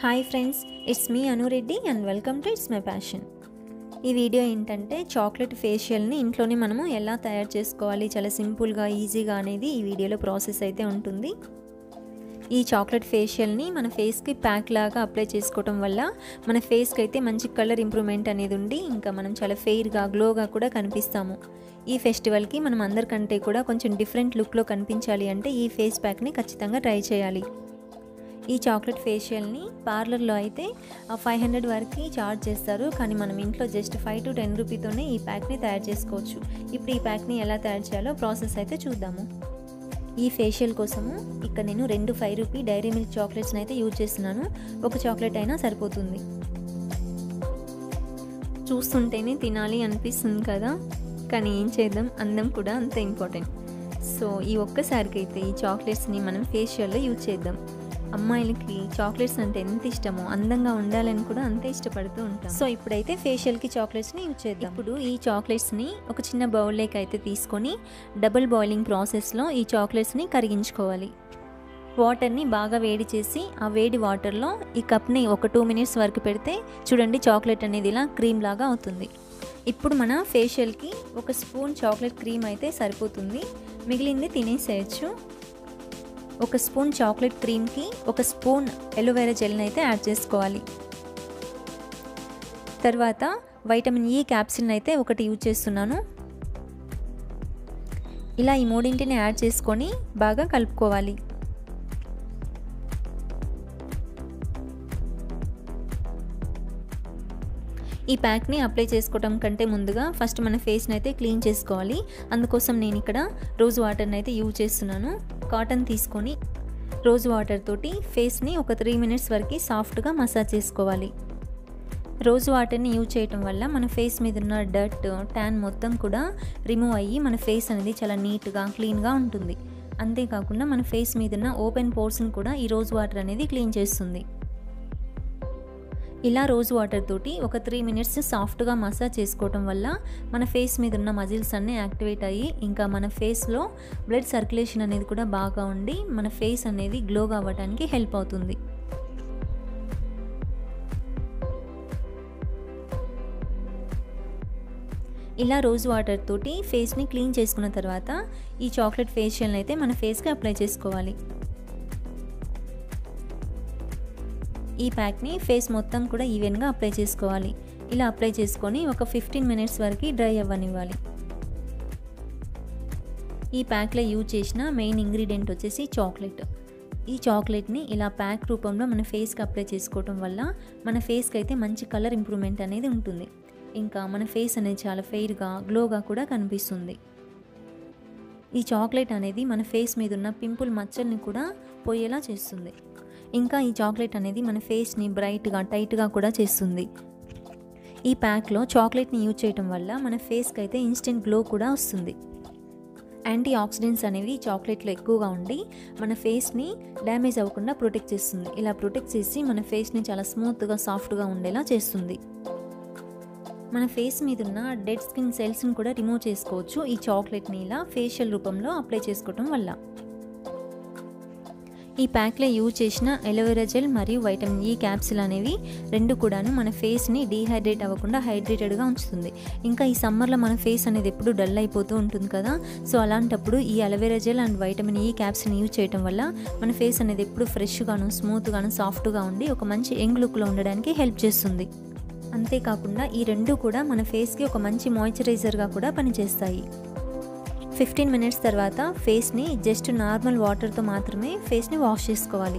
hi friends it's me Anu Reddy and welcome to it's my passion ఈ video ఏంటంటే chocolate ఫేషియల్ని ఇంట్లోనే మనము ఎలా తయారు చేసుకోవాలి చాలా సింపుల్గా ఈజీగా అనేది ఈ వీడియోలో ప్రాసెస్ అయితే ఉంటుంది ఈ చాక్లెట్ ఫేషియల్ని మన ఫేస్కి ప్యాక్ లాగా అప్లై చేసుకోవటం వల్ల మన ఫేస్కి అయితే మంచి కలర్ ఇంప్రూవ్మెంట్ అనేది ఉండి ఇంకా మనం చాలా ఫెయిర్గా గ్లోగా కూడా కనిపిస్తాము ఈ ఫెస్టివల్కి మనం అందరికంటే కూడా కొంచెం డిఫరెంట్ లుక్లో కనిపించాలి అంటే ఈ ఫేస్ ప్యాక్ని ఖచ్చితంగా ట్రై చేయాలి ఈ చాక్లెట్ ఫేషియల్ని పార్లర్లో అయితే ఫైవ్ హండ్రెడ్ వరకు చార్జ్ చేస్తారు కానీ మనం ఇంట్లో జస్ట్ ఫైవ్ టు టెన్ రూపీతోనే ఈ ప్యాక్ని తయారు చేసుకోవచ్చు ఇప్పుడు ఈ ప్యాక్ని ఎలా తయారు చేయాలో ప్రాసెస్ అయితే చూద్దాము ఈ ఫేషియల్ కోసము ఇక్కడ నేను రెండు ఫైవ్ రూపీ డైరీ మిల్క్ చాక్లెట్స్ని అయితే యూజ్ చేస్తున్నాను ఒక చాక్లెట్ అయినా సరిపోతుంది చూస్తుంటేనే తినాలి అనిపిస్తుంది కదా కానీ ఏం చేద్దాం అందం కూడా అంత ఇంపార్టెంట్ సో ఈ ఒక్కసారికి అయితే ఈ చాక్లెట్స్ని మనం ఫేషియల్లో యూజ్ చేద్దాం అమ్మాయిలకి చాక్లెట్స్ అంటే ఎంత ఇష్టమో అందంగా ఉండాలని కూడా అంతే ఇష్టపడుతూ ఉంటాం సో ఇప్పుడైతే ఫేషియల్కి చాక్లెట్స్ని యూజ్ చేద్దాం ఇప్పుడు ఈ చాక్లెట్స్ని ఒక చిన్న బౌల్లోకి అయితే తీసుకొని డబుల్ బాయిలింగ్ ప్రాసెస్లో ఈ చాక్లెట్స్ని కరిగించుకోవాలి వాటర్ని బాగా వేడి చేసి ఆ వేడి వాటర్లో ఈ కప్ని ఒక టూ మినిట్స్ వరకు పెడితే చూడండి చాక్లెట్ అనేది ఇలా క్రీమ్ లాగా అవుతుంది ఇప్పుడు మన ఫేషియల్కి ఒక స్పూన్ చాక్లెట్ క్రీమ్ అయితే సరిపోతుంది మిగిలింది తినేసేయచ్చు ఒక స్పూన్ చాక్లెట్ క్రీమ్కి ఒక స్పూన్ ఎలోవేరా జెల్ని అయితే యాడ్ చేసుకోవాలి తర్వాత వైటమిన్ ఈ క్యాప్సిల్ని అయితే ఒకటి యూజ్ చేస్తున్నాను ఇలా ఈ మూడింటిని యాడ్ చేసుకొని బాగా కలుపుకోవాలి ఈ ప్యాక్ని అప్లై చేసుకోవడం కంటే ముందుగా ఫస్ట్ మన ఫేస్ని అయితే క్లీన్ చేసుకోవాలి అందుకోసం నేను ఇక్కడ రోజ్ వాటర్ని అయితే యూజ్ చేస్తున్నాను కాటన్ తీసుకొని రోజ్ వాటర్ తోటి ఫేస్ని ఒక త్రీ మినిట్స్ వరకు సాఫ్ట్గా మసాజ్ చేసుకోవాలి రోజ్ వాటర్ని యూజ్ చేయటం వల్ల మన ఫేస్ మీద ఉన్న డర్ట్ ట్యాన్ మొత్తం కూడా రిమూవ్ అయ్యి మన ఫేస్ అనేది చాలా నీట్గా క్లీన్గా ఉంటుంది అంతేకాకుండా మన ఫేస్ మీద ఉన్న ఓపెన్ పోర్స్ని కూడా ఈ రోజ్ వాటర్ అనేది క్లీన్ చేస్తుంది ఇలా రోజ్ వాటర్ తోటి ఒక త్రీ మినిట్స్ సాఫ్ట్గా మసాజ్ చేసుకోవటం వల్ల మన ఫేస్ మీద ఉన్న మజిల్స్ అన్నీ యాక్టివేట్ అయ్యి ఇంకా మన ఫేస్లో బ్లడ్ సర్క్యులేషన్ అనేది కూడా బాగా ఉండి మన ఫేస్ అనేది గ్లోగా అవ్వడానికి హెల్ప్ అవుతుంది ఇలా రోజ్ వాటర్ తోటి ఫేస్ని క్లీన్ చేసుకున్న తర్వాత ఈ చాక్లెట్ ఫేషియల్ని అయితే మన ఫేస్కి అప్లై చేసుకోవాలి ఈ ప్యాక్ని ఫేస్ మొత్తం కూడా ఈవెన్గా అప్లై చేసుకోవాలి ఇలా అప్లై చేసుకొని ఒక ఫిఫ్టీన్ మినిట్స్ వరకు డ్రై అవ్వనివ్వాలి ఈ ప్యాక్లో యూజ్ చేసిన మెయిన్ ఇంగ్రీడియంట్ వచ్చేసి చాక్లెట్ ఈ చాక్లెట్ని ఇలా ప్యాక్ రూపంలో మన ఫేస్కి అప్లై చేసుకోవటం వల్ల మన ఫేస్కి అయితే మంచి కలర్ ఇంప్రూవ్మెంట్ అనేది ఉంటుంది ఇంకా మన ఫేస్ అనేది చాలా ఫెయిర్గా గ్లోగా కూడా కనిపిస్తుంది ఈ చాక్లెట్ అనేది మన ఫేస్ మీద ఉన్న పింపుల్ మచ్చల్ని కూడా పోయేలా చేస్తుంది ఇంకా ఈ చాక్లెట్ అనేది మన ఫేస్ని బ్రైట్గా టైట్గా కూడా చేస్తుంది ఈ ప్యాక్లో చాక్లెట్ని యూజ్ చేయటం వల్ల మన ఫేస్కి అయితే ఇన్స్టెంట్ గ్లో కూడా వస్తుంది యాంటీ ఆక్సిడెంట్స్ అనేవి చాక్లెట్లో ఎక్కువగా ఉండి మన ఫేస్ని డ్యామేజ్ అవ్వకుండా ప్రొటెక్ట్ చేస్తుంది ఇలా ప్రొటెక్ట్ చేసి మన ఫేస్ని చాలా స్మూత్గా సాఫ్ట్గా ఉండేలా చేస్తుంది మన ఫేస్ మీద ఉన్న డెడ్ స్కిన్ సెల్స్ని కూడా రిమూవ్ చేసుకోవచ్చు ఈ చాక్లెట్ని ఇలా ఫేషియల్ రూపంలో అప్లై చేసుకోవటం వల్ల ఈ ప్యాక్లో యూజ్ చేసిన ఎలోవెరా జెల్ మరియు వైటమిన్ ఈ క్యాప్సిల్ అనేవి రెండు కూడాను మన ఫేస్ని డీహైడ్రేట్ అవ్వకుండా హైడ్రేటెడ్గా ఉంచుతుంది ఇంకా ఈ సమ్మర్లో మన ఫేస్ అనేది ఎప్పుడు డల్ అయిపోతూ ఉంటుంది కదా సో అలాంటప్పుడు ఈ aloe vera gel and vitamin E క్యాప్సిల్ని use చేయడం వల్ల మన ఫేస్ అనేది ఎప్పుడు ఫ్రెష్గాను స్మూత్గాను సాఫ్ట్గా ఉండి ఒక మంచి యంగ్ లుక్లో ఉండడానికి హెల్ప్ చేస్తుంది అంతేకాకుండా ఈ రెండు కూడా మన ఫేస్కి ఒక మంచి మాయిశ్చరైజర్గా కూడా పనిచేస్తాయి ఫిఫ్టీన్ మినిట్స్ తర్వాత ఫేస్ని జస్ట్ నార్మల్ వాటర్తో మాత్రమే ఫేస్ని వాష్ చేసుకోవాలి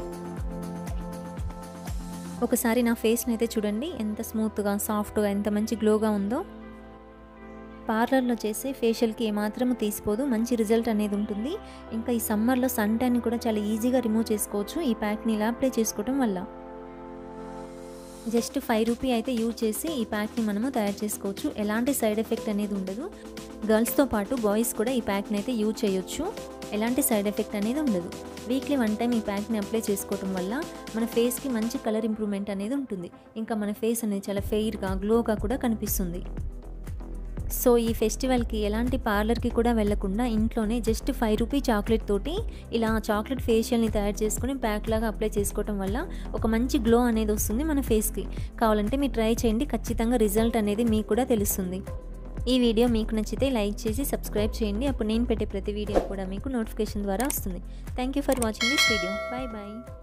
ఒకసారి నా ఫేస్ని అయితే చూడండి ఎంత స్మూత్గా సాఫ్ట్గా ఎంత మంచి గ్లోగా ఉందో పార్లర్లో చేసే ఫేషియల్కి ఏమాత్రం తీసిపోదు మంచి రిజల్ట్ అనేది ఉంటుంది ఇంకా ఈ సమ్మర్లో సన్ ట్యాన్ కూడా చాలా ఈజీగా రిమూవ్ చేసుకోవచ్చు ఈ ప్యాక్ని ఇలా అప్లై చేసుకోవడం వల్ల జస్ట్ ఫైవ్ రూపీ అయితే యూజ్ చేసి ఈ ప్యాక్ని మనము తయారు చేసుకోవచ్చు ఎలాంటి సైడ్ ఎఫెక్ట్ అనేది ఉండదు గర్ల్స్తో పాటు బాయ్స్ కూడా ఈ ప్యాక్ని అయితే యూజ్ చేయొచ్చు ఎలాంటి సైడ్ ఎఫెక్ట్ అనేది ఉండదు వీక్లీ వన్ టైం ఈ ప్యాక్ని అప్లై చేసుకోవడం వల్ల మన ఫేస్కి మంచి కలర్ ఇంప్రూవ్మెంట్ అనేది ఉంటుంది ఇంకా మన ఫేస్ అనేది చాలా ఫెయిర్గా గ్లోగా కూడా కనిపిస్తుంది సో ఈ ఫెస్టివల్కి ఎలాంటి పార్లర్కి కూడా వెళ్లకుండా ఇంట్లోనే జస్ట్ ఫైవ్ రూపీ చాక్లెట్ తోటి ఇలా చాక్లెట్ ఫేషియల్ని తయారు చేసుకుని ప్యాక్ లాగా అప్లై చేసుకోవడం వల్ల ఒక మంచి గ్లో అనేది వస్తుంది మన ఫేస్కి కావాలంటే మీరు ట్రై చేయండి ఖచ్చితంగా రిజల్ట్ అనేది మీకు కూడా తెలుస్తుంది ఈ వీడియో మీకు నచ్చితే లైక్ చేసి సబ్స్క్రైబ్ చేయండి అప్పుడు నేను పెట్టే ప్రతి వీడియో కూడా మీకు నోటిఫికేషన్ ద్వారా వస్తుంది thank you for watching this video bye bye